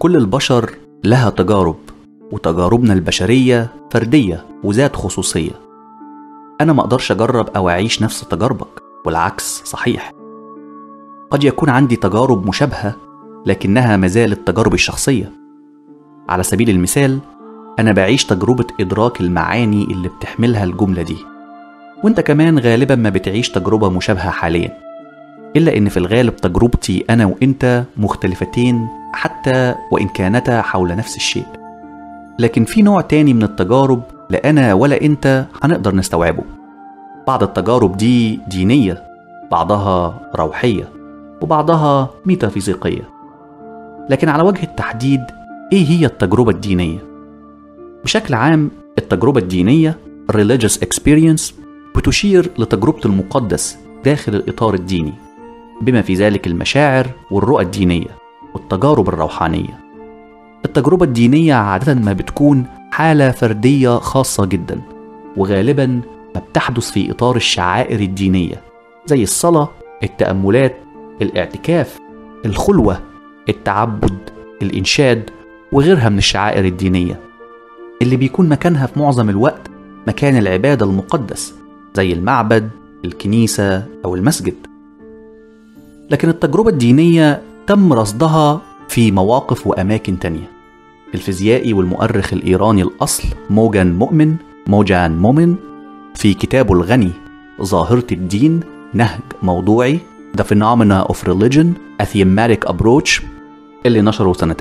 كل البشر لها تجارب وتجاربنا البشرية فردية وذات خصوصية أنا ما أقدرش أجرب أو أعيش نفس تجاربك والعكس صحيح قد يكون عندي تجارب مشابهة لكنها ما زالت تجاربي الشخصية على سبيل المثال أنا بعيش تجربة إدراك المعاني اللي بتحملها الجملة دي وأنت كمان غالبا ما بتعيش تجربة مشابهة حاليا إلا إن في الغالب تجربتي أنا وإنت مختلفتين حتى وإن كانتا حول نفس الشيء لكن في نوع تاني من التجارب لا أنا ولا أنت هنقدر نستوعبه بعض التجارب دي دينية بعضها روحية وبعضها ميتافيزيقية لكن على وجه التحديد إيه هي التجربة الدينية؟ بشكل عام التجربة الدينية religious experience بتشير لتجربة المقدس داخل الإطار الديني بما في ذلك المشاعر والرؤى الدينية والتجارب الروحانية التجربة الدينية عادة ما بتكون حالة فردية خاصة جدا وغالبا ما بتحدث في إطار الشعائر الدينية زي الصلاة التأملات الاعتكاف الخلوة التعبد الإنشاد وغيرها من الشعائر الدينية اللي بيكون مكانها في معظم الوقت مكان العبادة المقدس زي المعبد الكنيسة أو المسجد لكن التجربة الدينية تم رصدها في مواقف وأماكن تانية الفيزيائي والمؤرخ الإيراني الأصل موجان مؤمن موجان مومن في كتابه الغني ظاهرة الدين نهج موضوعي The Phenomena of Religion A Thematic Approach اللي نشره سنة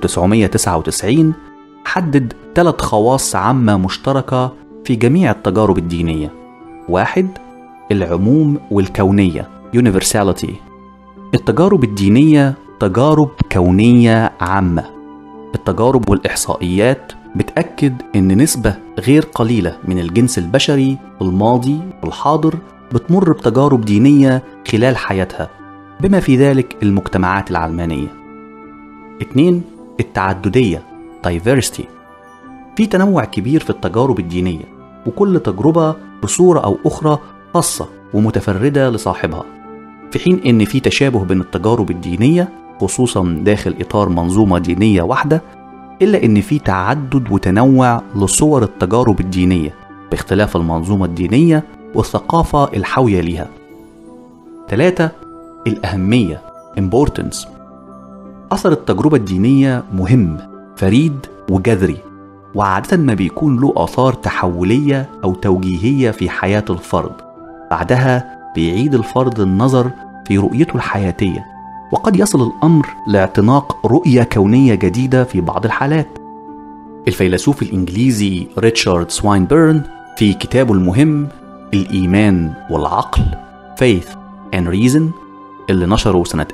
1999 حدد ثلاث خواص عامة مشتركة في جميع التجارب الدينية واحد العموم والكونية Universality التجارب الدينية تجارب كونية عامة التجارب والإحصائيات بتأكد إن نسبة غير قليلة من الجنس البشري في الماضي والحاضر بتمر بتجارب دينية خلال حياتها بما في ذلك المجتمعات العلمانية اتنين التعددية diversity في تنوع كبير في التجارب الدينية وكل تجربة بصورة أو أخرى خاصة ومتفردة لصاحبها في حين إن في تشابه بين التجارب الدينية خصوصا داخل إطار منظومة دينية واحدة إلا إن في تعدد وتنوع لصور التجارب الدينية باختلاف المنظومة الدينية والثقافة الحاوية ليها. ثلاثة الأهمية importance أثر التجربة الدينية مهم فريد وجذري وعادة ما بيكون له آثار تحولية أو توجيهية في حياة الفرد بعدها بيعيد الفرد النظر في رؤيته الحياتية وقد يصل الأمر لاعتناق رؤية كونية جديدة في بعض الحالات الفيلسوف الإنجليزي ريتشارد سواينبيرن في كتابه المهم الإيمان والعقل Faith and Reason اللي نشره سنة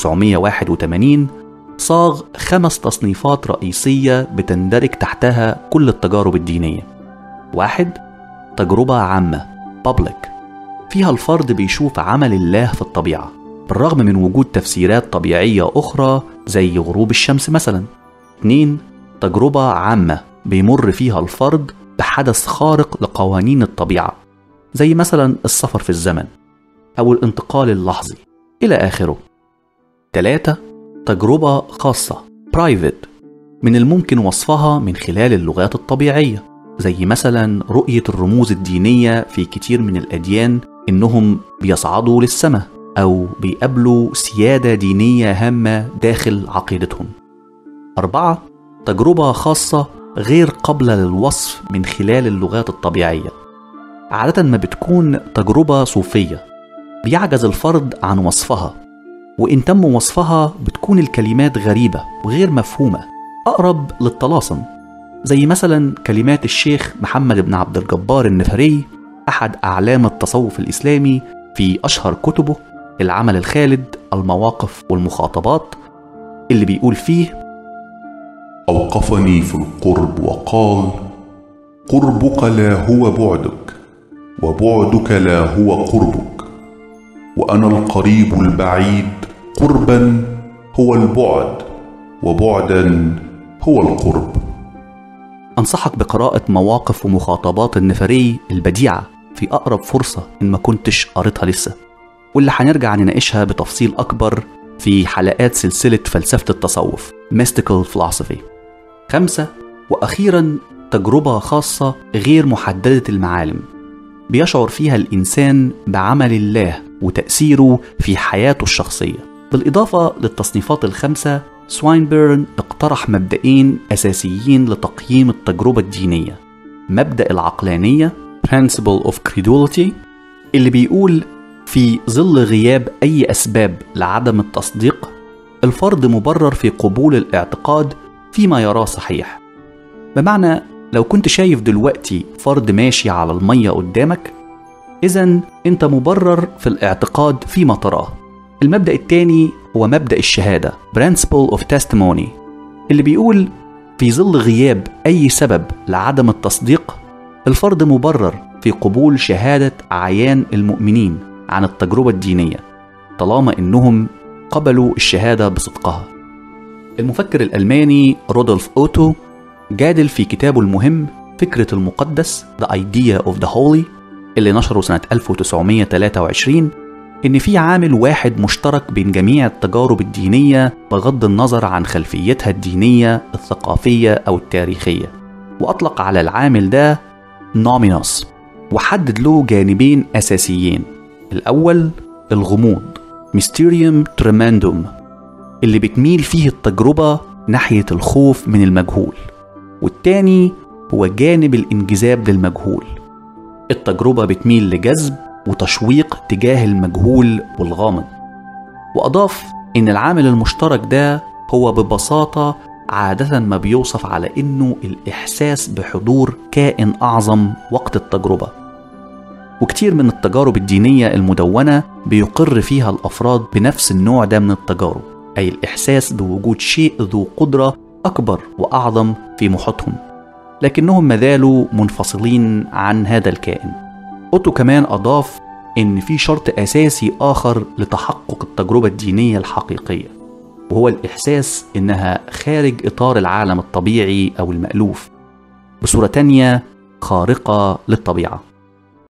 1981 صاغ خمس تصنيفات رئيسية بتندرج تحتها كل التجارب الدينية واحد تجربة عامة Public فيها الفرد بيشوف عمل الله في الطبيعة بالرغم من وجود تفسيرات طبيعية أخرى زي غروب الشمس مثلا اتنين تجربة عامة بيمر فيها الفرد بحدث خارق لقوانين الطبيعة زي مثلا السفر في الزمن أو الانتقال اللحظي إلى آخره. تلاتة تجربة خاصة private من الممكن وصفها من خلال اللغات الطبيعية زي مثلا رؤية الرموز الدينية في كتير من الأديان إنهم بيصعدوا للسماء أو بيقابلوا سيادة دينية هامة داخل عقيدتهم. أربعة تجربة خاصة غير قابلة للوصف من خلال اللغات الطبيعية عادة ما بتكون تجربة صوفية بيعجز الفرد عن وصفها وإن تم وصفها بتكون الكلمات غريبة وغير مفهومة أقرب للطلاسم زي مثلا كلمات الشيخ محمد بن عبد الجبار النفري أحد أعلام التصوف الإسلامي في أشهر كتبه العمل الخالد المواقف والمخاطبات اللي بيقول فيه أوقفني في القرب وقال قربك لا هو بعدك وبعدك لا هو قربك وانا القريب البعيد قربا هو البعد وبعدا هو القرب أنصحك بقراءة مواقف ومخاطبات النفري البديعة في أقرب فرصة إن ما كنتش قريتها لسه واللي هنرجع نناقشها بتفصيل أكبر في حلقات سلسلة فلسفة التصوف Mystical Philosophy خمسة وأخيرا تجربة خاصة غير محددة المعالم بيشعر فيها الإنسان بعمل الله وتأثيره في حياته الشخصية بالإضافة للتصنيفات الخمسة سواينبيرن اقترح مبدئين أساسيين لتقييم التجربة الدينية مبدأ العقلانية Principle of Credulity اللي بيقول في ظل غياب أي أسباب لعدم التصديق الفرد مبرر في قبول الاعتقاد فيما يراه صحيح بمعنى لو كنت شايف دلوقتي فرد ماشي على المية قدامك إذا أنت مبرر في الاعتقاد فيما تراه المبدأ الثاني هو مبدأ الشهادة Principle of Testimony اللي بيقول في ظل غياب أي سبب لعدم التصديق الفرد مبرر في قبول شهادة أعيان المؤمنين عن التجربة الدينية طالما إنهم قبلوا الشهادة بصدقها المفكر الألماني رودولف أوتو جادل في كتابه المهم فكرة المقدس The Idea of the Holy اللي نشره سنة 1923 إن في عامل واحد مشترك بين جميع التجارب الدينية بغض النظر عن خلفيتها الدينية الثقافية أو التاريخية وأطلق على العامل ده نومينوس وحدد له جانبين أساسيين الأول الغموض ميستيريوم تريماندوم اللي بتميل فيه التجربة ناحية الخوف من المجهول والتاني هو جانب الانجذاب للمجهول التجربة بتميل لجذب وتشويق تجاه المجهول والغامض وأضاف إن العامل المشترك ده هو ببساطة عادة ما بيوصف على إنه الإحساس بحضور كائن أعظم وقت التجربة وكتير من التجارب الدينية المدونة بيقر فيها الأفراد بنفس النوع ده من التجارب أي الإحساس بوجود شيء ذو قدرة أكبر وأعظم في محيطهم لكنهم مازالوا منفصلين عن هذا الكائن أوتو كمان أضاف إن في شرط أساسي آخر لتحقق التجربة الدينية الحقيقية وهو الإحساس إنها خارج إطار العالم الطبيعي أو المألوف بصورة تانية خارقة للطبيعة